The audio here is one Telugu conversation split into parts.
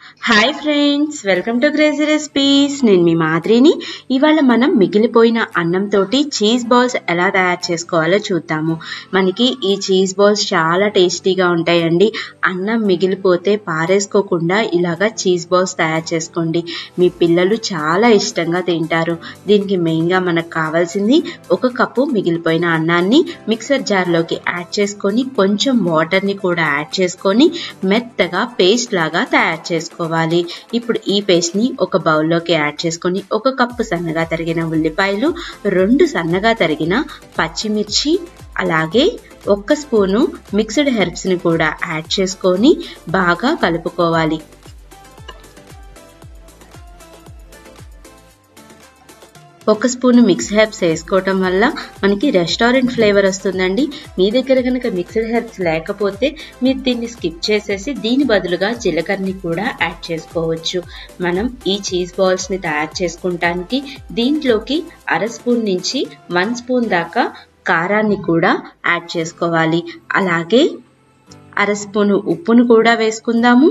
hi friends welcome to crazy recipes నేను మీ మాదిరిని ఇవాళ మనం మిగిలిపోయిన అన్నంతోటి చీజ్ బాల్స్ ఎలా తయారు చేసుకోవాలో చూద్దాము మనకి ఈ చీజ్ బాల్స్ చాలా టేస్టీగా ఉంటాయండి అన్నం మిగిలిపోతే పారేసుకోకుండా ఇలాగా చీజ్ బాల్స్ తయారు చేసుకోండి మీ పిల్లలు చాలా ఇష్టంగా తింటారు దీనికి మెయిన్గా మనకు కావాల్సింది ఒక కప్పు మిగిలిపోయిన అన్నాన్ని మిక్సర్ జార్లోకి యాడ్ చేసుకొని కొంచెం వాటర్ని కూడా యాడ్ చేసుకొని మెత్తగా పేస్ట్ లాగా తయారు చేసుకోవాలి ఇప్పుడు ఈ పేస్ట్ ని ఒక బౌల్లోకి యాడ్ చేసుకొని ఒక కప్పు సన్నగా తరిగిన ఉల్లిపాయలు రెండు సన్నగా తరిగిన పచ్చిమిర్చి అలాగే ఒక్క స్పూను మిక్స్డ్ హెర్బ్స్ ని కూడా యాడ్ చేసుకొని బాగా కలుపుకోవాలి ఒక స్పూన్ మిక్స్ హెర్బ్స్ వేసుకోవటం వల్ల మనకి రెస్టారెంట్ ఫ్లేవర్ వస్తుందండి మీ దగ్గర కనుక మిక్స్డ్ హెర్బ్స్ లేకపోతే మీరు దీన్ని స్కిప్ చేసేసి దీని బదులుగా జీలకర్రని కూడా యాడ్ చేసుకోవచ్చు మనం ఈ చీజ్ బాల్స్ని తయారు చేసుకుంటానికి దీంట్లోకి అర స్పూన్ నుంచి వన్ స్పూన్ దాకా కారాన్ని కూడా యాడ్ చేసుకోవాలి అలాగే అర స్పూను ఉప్పును కూడా వేసుకుందాము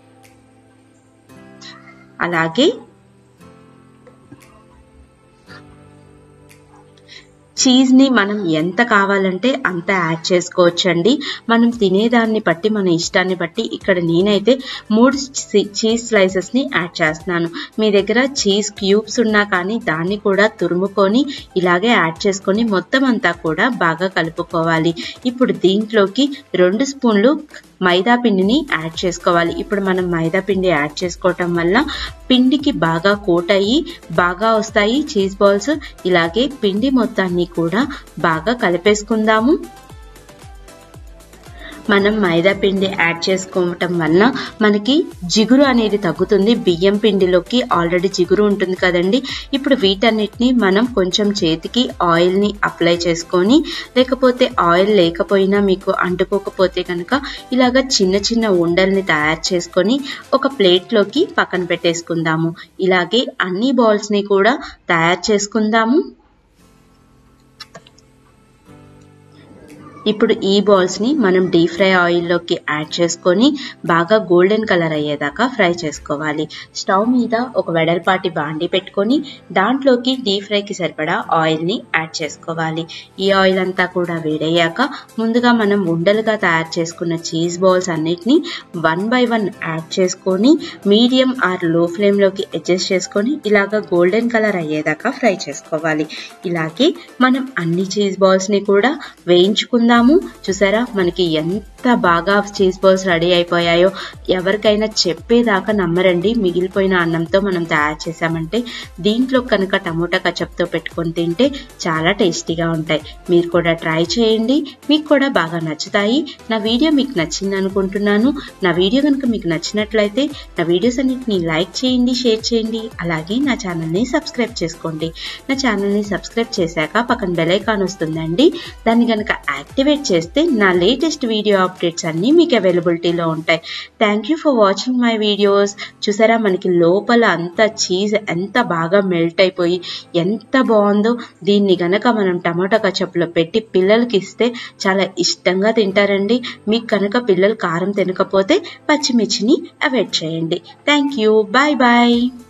అలాగే చీజ్ని మనం ఎంత కావాలంటే అంత యాడ్ చేసుకోవచ్చండి మనం తినేదాన్ని బట్టి మన ఇష్టాన్ని బట్టి ఇక్కడ నేనైతే మూడు చీజ్ స్లైసెస్ని యాడ్ చేస్తున్నాను మీ దగ్గర చీజ్ క్యూబ్స్ ఉన్నా కానీ దాన్ని కూడా తురుముకొని ఇలాగే యాడ్ చేసుకొని మొత్తం అంతా కూడా బాగా కలుపుకోవాలి ఇప్పుడు దీంట్లోకి రెండు స్పూన్లు మైదా పిండిని యాడ్ చేసుకోవాలి ఇప్పుడు మనం మైదా పిండి యాడ్ చేసుకోవటం వల్ల పిండికి బాగా కోట్ అయ్యి బాగా వస్తాయి చీజ్ బాల్స్ ఇలాగే పిండి మొత్తాన్ని కూడా బాగా కలిపేసుకుందాము మనం మైదా పిండి యాడ్ చేసుకోవటం వల్ల మనకి జిగురు అనేది తగ్గుతుంది బియ్యం పిండిలోకి ఆల్రెడీ జిగురు ఉంటుంది కదండి ఇప్పుడు వీటన్నిటిని మనం కొంచెం చేతికి ఆయిల్ని అప్లై చేసుకొని లేకపోతే ఆయిల్ లేకపోయినా మీకు అంటుకోకపోతే కనుక ఇలాగ చిన్న చిన్న ఉండల్ని తయారు చేసుకొని ఒక ప్లేట్లోకి పక్కన పెట్టేసుకుందాము ఇలాగే అన్ని బాల్స్ని కూడా తయారు చేసుకుందాము ఇప్పుడు ఈ బాల్స్ని మనం డీప్ ఫ్రై ఆయిల్లోకి యాడ్ చేసుకొని బాగా గోల్డెన్ కలర్ అయ్యేదాకా ఫ్రై చేసుకోవాలి స్టవ్ మీద ఒక వెడల్పాటి బాండి పెట్టుకొని దాంట్లోకి డీప్ ఫ్రైకి సరిపడా ఆయిల్ని యాడ్ చేసుకోవాలి ఈ ఆయిల్ అంతా కూడా వేడయ్యాక ముందుగా మనం ఉండలుగా తయారు చేసుకున్న చీజ్ బాల్స్ అన్నిటిని వన్ బై వన్ యాడ్ చేసుకొని మీడియం ఆర్ లో ఫ్లేమ్లోకి అడ్జస్ట్ చేసుకొని ఇలాగ గోల్డెన్ కలర్ అయ్యేదాకా ఫ్రై చేసుకోవాలి ఇలాగే మనం అన్ని చీజ్ బాల్స్ని కూడా వేయించుకుందాం చేద్దాము చూసారా మనకి ఎంత బాగా చీజ్ బాల్స్ రెడీ అయిపోయాయో ఎవరికైనా చెప్పేదాకా నమ్మరండి మిగిలిపోయిన అన్నంతో మనం తయారు చేసామంటే దీంట్లో కనుక టమోటా కచప్తో పెట్టుకొని తింటే చాలా టేస్టీగా ఉంటాయి మీరు కూడా ట్రై చేయండి మీకు కూడా బాగా నచ్చుతాయి నా వీడియో మీకు నచ్చింది అనుకుంటున్నాను నా వీడియో కనుక మీకు నచ్చినట్లయితే నా వీడియోస్ అన్నిటిని లైక్ చేయండి షేర్ చేయండి అలాగే నా ఛానల్ని సబ్స్క్రైబ్ చేసుకోండి నా ఛానల్ని సబ్స్క్రైబ్ చేశాక పక్కన బెల్ ఐకాన్ వస్తుందండి దాన్ని కనుక యాక్టివేట్ చేస్తే నా లేటెస్ట్ వీడియో అప్డేట్స్ అన్నీ మీకు అవైలబిలిటీలో ఉంటాయి thank you for watching my videos చూసారా మనకి లోపల అంత చీజ్ ఎంత బాగా మెల్ట్ అయిపోయి ఎంత బాగుందో దీన్ని గనక మనం టమాటా కచప్లో పెట్టి పిల్లలకి ఇస్తే చాలా ఇష్టంగా తింటారండి మీకు కనుక పిల్లలు కారం తినకపోతే పచ్చిమిర్చిని అవాయిడ్ చేయండి థ్యాంక్ యూ బాయ్ బాయ్